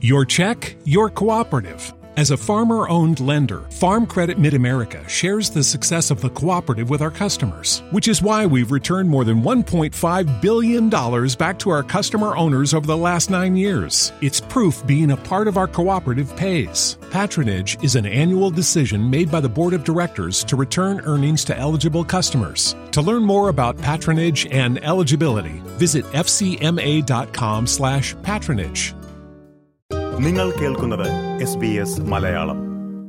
Your check, your cooperative. As a farmer owned lender, Farm Credit Mid America shares the success of the cooperative with our customers, which is why we've returned more than $1.5 billion back to our customer owners over the last nine years. It's proof being a part of our cooperative pays. Patronage is an annual decision made by the Board of Directors to return earnings to eligible customers. To learn more about patronage and eligibility, visit fcma.com slash patronage. നിങ്ങൾ കേൾക്കുന്നത് S B S Malayalam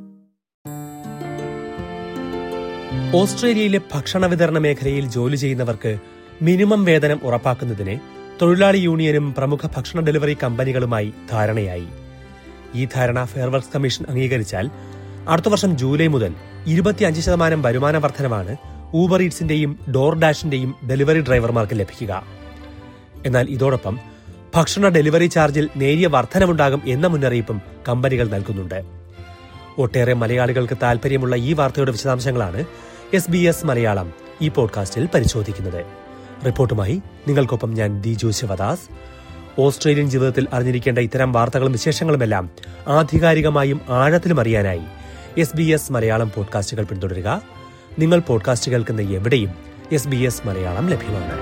ഓസ്ട്രേലിയയിലെ ഭക്ഷണ വിതരണ മേഖലയിൽ ജോലി ചെയ്യുന്നവർക്ക് minimum വേതനം ഉറപ്പാക്കുന്നതിന് തൊഴിലാളി യൂണിയനും പ്രമുഖ ഭക്ഷണ ഡെലിവറി കമ്പനികളുമായി ധാരണയായി ഈ ധാരണ ഫെയർവർക്സ് കമ്മീഷൻ അംഗീകരിച്ചാൽ അടുത്ത വർഷം ജൂലൈ മുതൽ ഇരുപത്തിയഞ്ച് ശതമാനം വരുമാന വർധനവാണ് ഊബർ ഈറ്റ്സിന്റെയും ഡോർ ഡാഷിന്റെയും ഡെലിവറി ഡ്രൈവർമാർക്ക് ലഭിക്കുക എന്നാൽ ഇതോടൊപ്പം ഭക്ഷണ ഡെലിവറി ചാർജിൽ നേരിയ വർധനവുണ്ടാകും എന്ന മുന്നറിയിപ്പും കമ്പനികൾ നൽകുന്നുണ്ട് ഒട്ടേറെ മലയാളികൾക്ക് താൽപര്യമുള്ള ഈ വാർത്തയുടെ വിശദാംശങ്ങളാണ് എസ് ബി എസ് മലയാളം ഈ പോഡ്കാസ്റ്റിൽ പരിശോധിക്കുന്നത് റിപ്പോർട്ടുമായി നിങ്ങൾക്കൊപ്പം ഞാൻ ദിജു ശിവദാസ് ഓസ്ട്രേലിയൻ ജീവിതത്തിൽ അറിഞ്ഞിരിക്കേണ്ട ഇത്തരം വാർത്തകളും വിശേഷങ്ങളുമെല്ലാം ആധികാരികമായും ആഴത്തിലും അറിയാനായി എസ് ബി എസ് മലയാളം പോഡ്കാസ്റ്റുകൾ പിന്തുടരുക നിങ്ങൾ പോഡ്കാസ്റ്റ് കേൾക്കുന്ന എവിടെയും എസ് ബി എസ് മലയാളം ലഭ്യമാണ്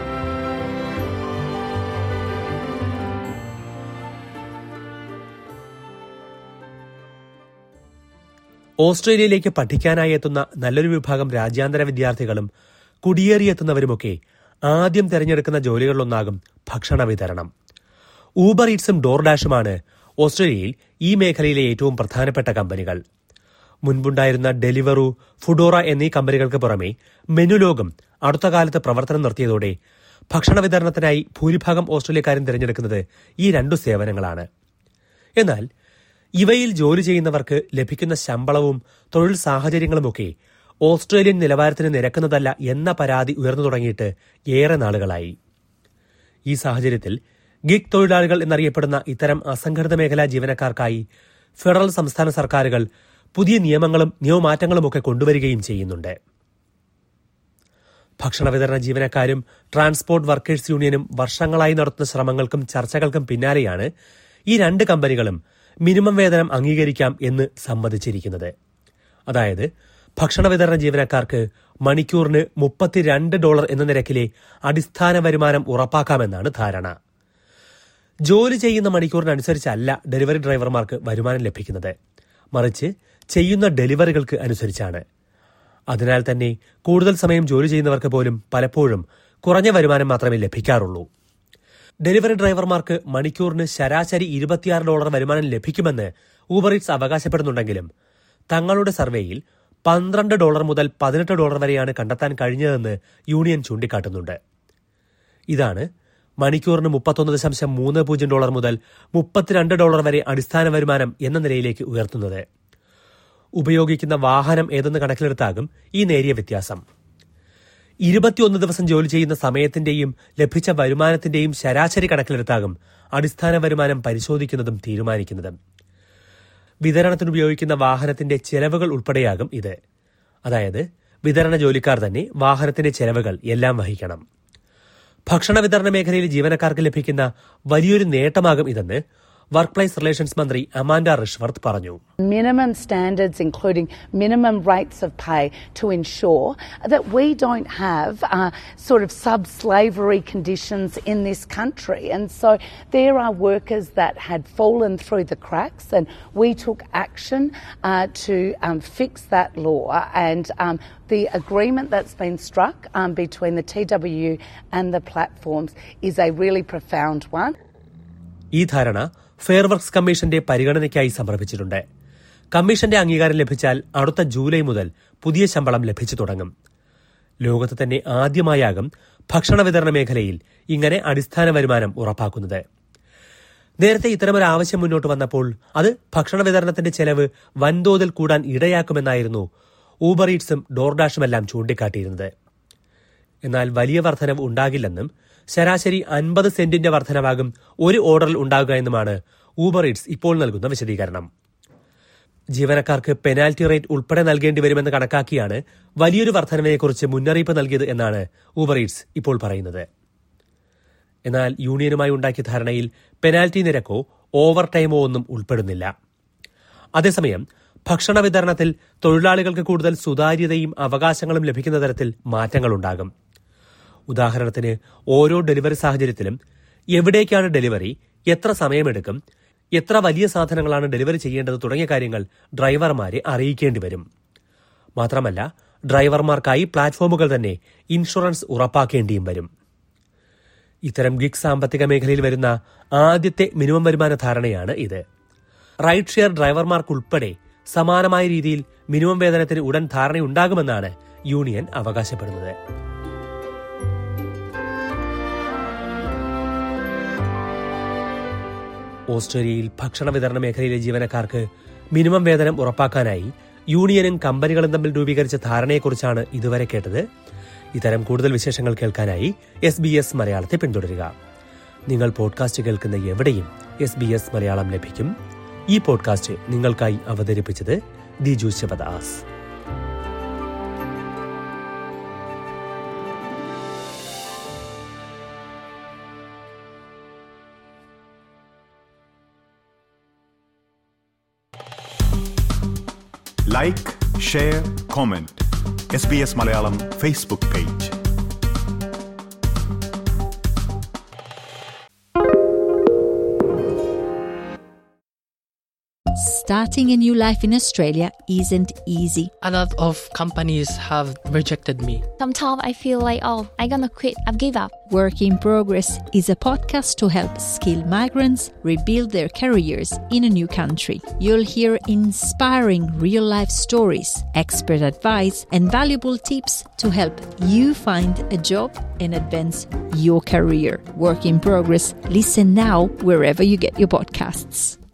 ഓസ്ട്രേലിയയിലേക്ക് പഠിക്കാനായി എത്തുന്ന നല്ലൊരു വിഭാഗം രാജ്യാന്തര വിദ്യാർത്ഥികളും കുടിയേറിയെത്തുന്നവരുമൊക്കെ ആദ്യം തെരഞ്ഞെടുക്കുന്ന ജോലികളിലൊന്നാകും ഭക്ഷണ വിതരണം ഊബർ ഈറ്റ്സും ഡോർഡാഷുമാണ് ഓസ്ട്രേലിയയിൽ ഈ മേഖലയിലെ ഏറ്റവും പ്രധാനപ്പെട്ട കമ്പനികൾ മുൻപുണ്ടായിരുന്ന ഡെലിവറു ഫുഡോറ എന്നീ കമ്പനികൾക്ക് പുറമെ മെനുലോകം അടുത്ത കാലത്ത് പ്രവർത്തനം നിർത്തിയതോടെ ഭക്ഷണ വിതരണത്തിനായി ഭൂരിഭാഗം ഓസ്ട്രേലിയക്കാരും തിരഞ്ഞെടുക്കുന്നത് ഈ രണ്ടു സേവനങ്ങളാണ് എന്നാൽ ഇവയിൽ ജോലി ചെയ്യുന്നവർക്ക് ലഭിക്കുന്ന ശമ്പളവും തൊഴിൽ സാഹചര്യങ്ങളുമൊക്കെ ഓസ്ട്രേലിയൻ നിലവാരത്തിന് നിരക്കുന്നതല്ല എന്ന പരാതി ഉയർന്നു തുടങ്ങിയിട്ട് ഏറെ നാളുകളായി ഈ സാഹചര്യത്തിൽ ഗിഗ് തൊഴിലാളികൾ എന്നറിയപ്പെടുന്ന ഇത്തരം അസംഘടിത മേഖലാ ജീവനക്കാർക്കായി ഫെഡറൽ സംസ്ഥാന സർക്കാരുകൾ പുതിയ നിയമങ്ങളും നിയമമാറ്റങ്ങളുമൊക്കെ കൊണ്ടുവരികയും ചെയ്യുന്നുണ്ട് ഭക്ഷണ വിതരണ ജീവനക്കാരും ട്രാൻസ്പോർട്ട് വർക്കേഴ്സ് യൂണിയനും വർഷങ്ങളായി നടത്തുന്ന ശ്രമങ്ങൾക്കും ചർച്ചകൾക്കും പിന്നാലെയാണ് ഈ രണ്ട് കമ്പനികളും മിനിമം വേതനം അംഗീകരിക്കാം എന്ന് സമ്മതിച്ചിരിക്കുന്നത് അതായത് ഭക്ഷണ വിതരണ ജീവനക്കാർക്ക് മണിക്കൂറിന് മുപ്പത്തിരണ്ട് ഡോളർ എന്ന നിരക്കിലെ അടിസ്ഥാന വരുമാനം ഉറപ്പാക്കാമെന്നാണ് ധാരണ ജോലി ചെയ്യുന്ന മണിക്കൂറിനനുസരിച്ചല്ല ഡെലിവറി ഡ്രൈവർമാർക്ക് വരുമാനം ലഭിക്കുന്നത് മറിച്ച് ചെയ്യുന്ന ഡെലിവറികൾക്ക് അനുസരിച്ചാണ് അതിനാൽ തന്നെ കൂടുതൽ സമയം ജോലി ചെയ്യുന്നവർക്ക് പോലും പലപ്പോഴും കുറഞ്ഞ വരുമാനം മാത്രമേ ലഭിക്കാറുള്ളൂ ഡെലിവറി ഡ്രൈവർമാർക്ക് മണിക്കൂറിന് ശരാശരി ഇരുപത്തിയാറ് ഡോളർ വരുമാനം ലഭിക്കുമെന്ന് ഊബർ ഈറ്റ്സ് അവകാശപ്പെടുന്നുണ്ടെങ്കിലും തങ്ങളുടെ സർവേയിൽ പന്ത്രണ്ട് ഡോളർ മുതൽ പതിനെട്ട് ഡോളർ വരെയാണ് കണ്ടെത്താൻ കഴിഞ്ഞതെന്ന് യൂണിയൻ ചൂണ്ടിക്കാട്ടുന്നുണ്ട് ഇതാണ് മണിക്കൂറിന് മുപ്പത്തൊന്ന് ദശാംശം മൂന്ന് പൂജ്യം ഡോളർ മുതൽ മുപ്പത്തിരണ്ട് ഡോളർ വരെ അടിസ്ഥാന വരുമാനം എന്ന നിലയിലേക്ക് ഉയർത്തുന്നത് ഉപയോഗിക്കുന്ന വാഹനം ഏതെന്ന് കണക്കിലെടുത്താകും ഈ നേരിയ വ്യത്യാസം ഇരുപത്തിയൊന്ന് ദിവസം ജോലി ചെയ്യുന്ന സമയത്തിന്റെയും ലഭിച്ച വരുമാനത്തിന്റെയും ശരാശരി കണക്കിലെടുത്താകും അടിസ്ഥാന വരുമാനം പരിശോധിക്കുന്നതും തീരുമാനിക്കുന്നതും വിതരണത്തിന് ഉപയോഗിക്കുന്ന വാഹനത്തിന്റെ ചെലവുകൾ ഉൾപ്പെടെയാകും ഇത് അതായത് വിതരണ ജോലിക്കാർ തന്നെ വാഹനത്തിന്റെ ചെലവുകൾ എല്ലാം വഹിക്കണം ഭക്ഷണ വിതരണ മേഖലയിൽ ജീവനക്കാർക്ക് ലഭിക്കുന്ന വലിയൊരു നേട്ടമാകും ഇതെന്ന് വർക്ക് പ്ലേസ് റിലേഷൻസ് മന്ത്രി അമാൻഡ റിഷ്വർത്ത് പറഞ്ഞു minimum standards, including minimum rates of pay, to ensure that we don't have uh, sort of sub slavery conditions in this country. And so there are workers that had fallen through the cracks, and we took action uh, to um, fix that law. And um, the agreement that's been struck um, between the TWU and the platforms is a really profound one. ഈ ധാരണ fair works കമ്മീഷന്റെ പരിഗണനയ്ക്കായി സമർപ്പിച്ചിട്ടുണ്ട് കമ്മീഷന്റെ അംഗീകാരം ലഭിച്ചാൽ അടുത്ത July മുതൽ പുതിയ ശമ്പളം ലഭിച്ചു തുടങ്ങും ലോകത്ത് തന്നെ ആദ്യമായാകും ഭക്ഷണ വിതരണ മേഖലയിൽ ഇങ്ങനെ അടിസ്ഥാന വരുമാനം ഉറപ്പാക്കുന്നത് നേരത്തെ ഇത്തരമൊരു ആവശ്യം മുന്നോട്ട് വന്നപ്പോൾ അത് ഭക്ഷണ വിതരണത്തിന്റെ ചെലവ് വൻതോതിൽ കൂടാൻ ഇടയാക്കുമെന്നായിരുന്നു ഊബർ ഈറ്റ്സും ഡോർഡാഷുമെല്ലാം ചൂണ്ടിക്കാട്ടിയിരുന്നത് എന്നാൽ വലിയ വർധനവ് ഉണ്ടാകില്ലെന്നും ശരാശരി അൻപത് സെന്റിന്റെ വർധനവാകും ഒരു ഓർഡറിൽ ഉണ്ടാകുക എന്നുമാണ് ഊബർ ഈറ്റ്സ് ഇപ്പോൾ നൽകുന്ന വിശദീകരണം ജീവനക്കാർക്ക് പെനാൽറ്റി റേറ്റ് ഉൾപ്പെടെ നൽകേണ്ടി വരുമെന്ന് കണക്കാക്കിയാണ് വലിയൊരു വർധനവിനെക്കുറിച്ച് മുന്നറിയിപ്പ് നൽകിയത് എന്നാണ് ഊബർ ഈറ്റ്സ് ഇപ്പോൾ പറയുന്നത് എന്നാൽ യൂണിയനുമായി ഉണ്ടാക്കിയ ധാരണയിൽ പെനാൽറ്റി നിരക്കോ ഓവർ ടൈമോ ഒന്നും ഉൾപ്പെടുന്നില്ല അതേസമയം ഭക്ഷണ വിതരണത്തിൽ തൊഴിലാളികൾക്ക് കൂടുതൽ സുതാര്യതയും അവകാശങ്ങളും ലഭിക്കുന്ന തരത്തിൽ മാറ്റങ്ങളുണ്ടാകും ഉദാഹരണത്തിന് ഓരോ ഡെലിവറി സാഹചര്യത്തിലും എവിടേക്കാണ് ഡെലിവറി എത്ര സമയമെടുക്കും എത്ര വലിയ സാധനങ്ങളാണ് ഡെലിവറി ചെയ്യേണ്ടത് തുടങ്ങിയ കാര്യങ്ങൾ ഡ്രൈവർമാരെ അറിയിക്കേണ്ടി വരും മാത്രമല്ല ഡ്രൈവർമാർക്കായി പ്ലാറ്റ്ഫോമുകൾ തന്നെ ഇൻഷുറൻസ് ഉറപ്പാക്കേണ്ടിയും വരും ഇത്തരം ഗിഗ് സാമ്പത്തിക മേഖലയിൽ വരുന്ന ആദ്യത്തെ മിനിമം വരുമാന ധാരണയാണ് ഇത് റൈഡ് ഷെയർ ഡ്രൈവർമാർക്കുൾപ്പെടെ സമാനമായ രീതിയിൽ മിനിമം വേതനത്തിന് ഉടൻ ധാരണയുണ്ടാകുമെന്നാണ് യൂണിയൻ അവകാശപ്പെടുന്നത് ഓസ്ട്രേലിയയിൽ ഭക്ഷണ വിതരണ മേഖലയിലെ ജീവനക്കാർക്ക് മിനിമം വേതനം ഉറപ്പാക്കാനായി യൂണിയനും കമ്പനികളും തമ്മിൽ രൂപീകരിച്ച ധാരണയെക്കുറിച്ചാണ് ഇതുവരെ കേട്ടത് ഇത്തരം കൂടുതൽ വിശേഷങ്ങൾ കേൾക്കാനായി എസ് ബി എസ് മലയാളത്തെ പിന്തുടരുക നിങ്ങൾ പോഡ്കാസ്റ്റ് കേൾക്കുന്ന എവിടെയും എസ് ബി എസ് മലയാളം ലഭിക്കും ഈ പോഡ്കാസ്റ്റ് നിങ്ങൾക്കായി അവതരിപ്പിച്ചത് Diju Sivadas like share comment S B S Malayalam Facebook page Starting a new life in Australia isn't easy. A lot of companies have rejected me. Sometimes I feel like, oh, I'm gonna quit, I've give up. Work in Progress is a podcast to help skilled migrants rebuild their careers in a new country. You'll hear inspiring real life stories, expert advice, and valuable tips to help you find a job and advance your career. Work in Progress. Listen now wherever you get your podcasts.